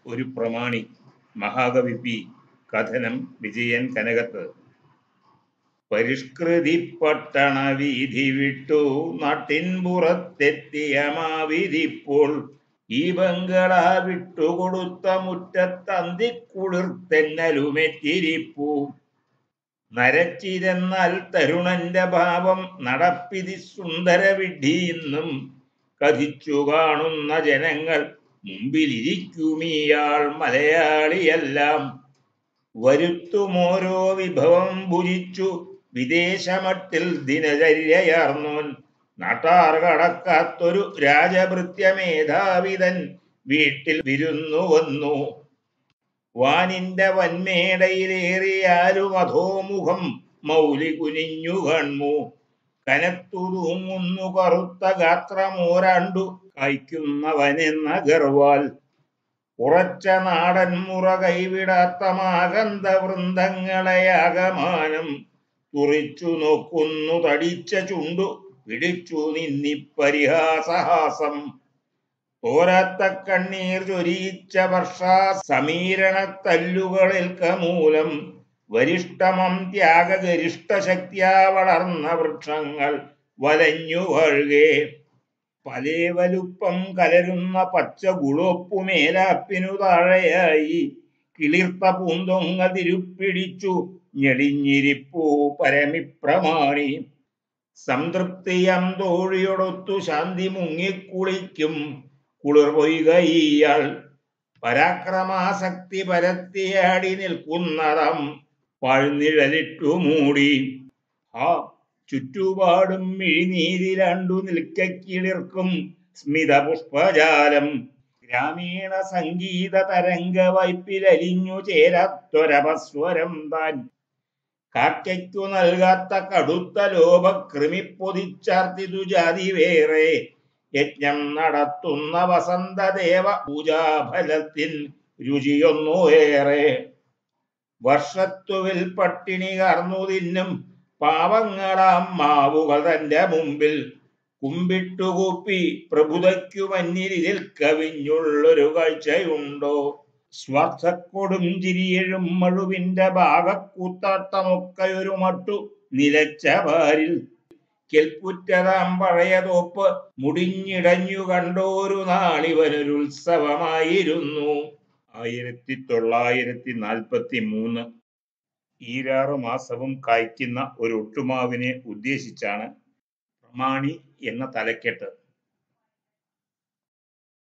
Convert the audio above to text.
ഒരു പ്രമാണി മഹാകവി പി കഥനം വിജയൻ കനകത്ത് പരിഷ്കൃതി പട്ടണ വീതി വിട്ടു നാട്ടിൻ പുറത്തെത്തിയ മാവിരിപ്പോൾ ഈ ബംഗളാ വിട്ടുകൊടുത്ത മുറ്റത്തന്തിക്കുളിർത്തെന്നലുമെറ്റിരിപ്പൂ നരച്ചിരെന്നാൽ തരുണന്റെ ഭാവം നടപ്പിതി സുന്ദര വിഡ്ഢിയെന്നും കഥിച്ചു കാണുന്ന ജനങ്ങൾ മുമ്പിലിരിക്കുമീയാൾ മലയാളിയെല്ലാം വരുത്തുമോരോ വിഭവം ഭുജിച്ചു വിദേശമട്ടിൽ ദിനചര്യയാർന്നോൻ നാട്ടാർ കടക്കാത്തൊരു രാജഭൃത്യമേധാവിതൻ വീട്ടിൽ വിരുന്നു വന്നു വാനിന്റെ വന്മേടയിലേറിയാലും അധോമുഖം മൗലി കുനിഞ്ഞു കൺമു കനത്തു തൂങ്ങുന്നു കറുത്ത ഗാത്രമോരാണ്ടു കായ്ക്കുന്നവനെന്ന ഗർവാൽ ഉറച്ച നാടൻ മുറ കൈവിടാത്ത മാകന്ത വൃന്ദങ്ങളെയാകമാനം തുറിച്ചു നോക്കുന്നു തടിച്ച ചുണ്ടു പിടിച്ചു നിന്നി പരിഹാസഹാസം തോരാത്ത കണ്ണീർ ചൊരിയിച്ച വർഷാ സമീരണ തല്ലുകളേൽക്ക മൂലം വരിഷ്ടമം ത്യാഗഗരിഷ്ഠ ശക്തിയാ വളർന്ന വൃക്ഷങ്ങൾ വലഞ്ഞു വഴുകെ പലേ വലുപ്പം കലരുന്ന പച്ച ഗുളോപ്പുമേലാപ്പിനു താഴെയായി കിളിർത്ത പൂന്തൊങ്ങ തിരുപ്പിടിച്ചു ഞെളിഞ്ഞിരിപ്പൂ പരമിപ്രമാണി സംതൃപ്തിയം തോഴിയൊടൊത്തു ശാന്തി മുങ്ങിക്കുളിക്കും കുളിർ പൊയ്കയിയാൾ പരാക്രമാസക്തി പരത്തിയാടി നിൽക്കുന്നതാം പാഴ്നിഴലിട്ടു മൂടി ആ ചുറ്റുപാടും മിഴിനീരിലാണ്ടു നിൽക്കിളിർക്കും സ്മിത പുഷ്പജാലം ഗ്രാമീണ സംഗീത തരംഗ വൈപ്പിലലിഞ്ഞു ചേരാത്തൊരപസ്വരം താൻ കാക്കയ്ക്കു നൽകാത്ത കടുത്ത ലോഭകൃമി പൊതിച്ചാർത്തിതു ജാതി വേറെ യജ്ഞം നടത്തുന്ന വസന്തദേവ പൂജാഫലത്തിൻ രുചിയൊന്നു ഏറെ വർഷത്തുവിൽ പട്ടിണി കർന്നു തിന്നും പാവങ്ങളാം മാവുകൾ തന്റെ മുമ്പിൽ കുമ്പിട്ടുകൂപ്പി പ്രഭുതയ്ക്കു മഞ്ഞിരിതിൽ കവിഞ്ഞുള്ളൊരു കാഴ്ചയുണ്ടോ സ്വാർത്ഥക്കൊടും ചിരിയഴും മഴുവിന്റെ ഭാഗക്കൂത്താട്ടമൊക്കെയൊരു മട്ടു നിലച്ച പാരിൽ കെൽപ്പുറ്റതാം പഴയ തോപ്പ് മുടിഞ്ഞിടഞ്ഞു കണ്ടോരു നാളിവനൊരു ഉത്സവമായിരുന്നു ആയിരത്തി തൊള്ളായിരത്തി നാൽപ്പത്തി മൂന്ന് ഈരാറ് മാസവും കായ്ക്കുന്ന ഒരു ഒട്ടുമാവിനെ ഉദ്ദേശിച്ചാണ് പ്രമാണി എന്ന തലക്കെട്ട്